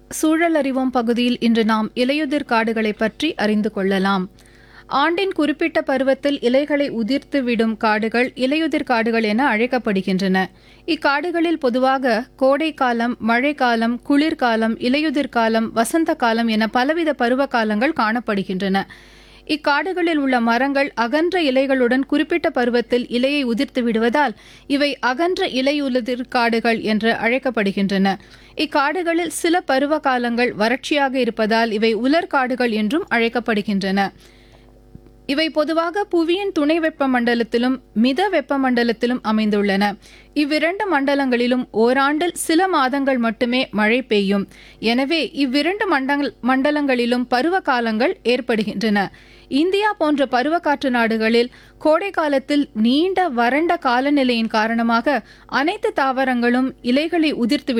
சூழல் அறிவோம் பகுதியில் இன்று நாம் இலையுதிர் காடுகளை பற்றி அறிந்து கொள்ளலாம் ஆண்டின் குறிப்பிட்ட பருவத்தில் இலைகளை உதிர்த்து விடும் காடுகள் இலையுதிர் காடுகள் என அழைக்கப்படுகின்றன இக்காடுகளில் பொதுவாக கோடைக்காலம் மழைக்காலம் குளிர்காலம் இலையுதிர் காலம் வசந்த காலம் என பலவித பருவ காலங்கள் காணப்படுகின்றன இக்காடுகளில் உள்ள மரங்கள் அகன்ற இலைகளுடன் குறிப்பிட்ட பருவத்தில் இலையை உதிர்த்து விடுவதால் இவை அகன்ற இலையுதிர் காடுகள் என்று அழைக்கப்படுகின்றன இக்காடுகளில் சில பருவ காலங்கள் வறட்சியாக இருப்பதால் இவை உலர் காடுகள் என்றும் அழைக்கப்படுகின்றன இவை பொதுவாக புவியின் துணை வெப்பமண்டலத்திலும் மித வெப்பமண்டலத்திலும் அமைந்துள்ளன இவ்விரண்டு மண்டலங்களிலும் ஓராண்டில் சில மாதங்கள் மட்டுமே மழை பெய்யும் எனவே இவ்விரண்டு மண்டங்கள் மண்டலங்களிலும் பருவ காலங்கள் ஏற்படுகின்றன இந்தியா போன்ற பருவக்காற்று நாடுகளில் கோடை காலத்தில் நீண்ட வறண்ட காலநிலையின் காரணமாக அனைத்து தாவரங்களும் இலைகளை உதிர்த்து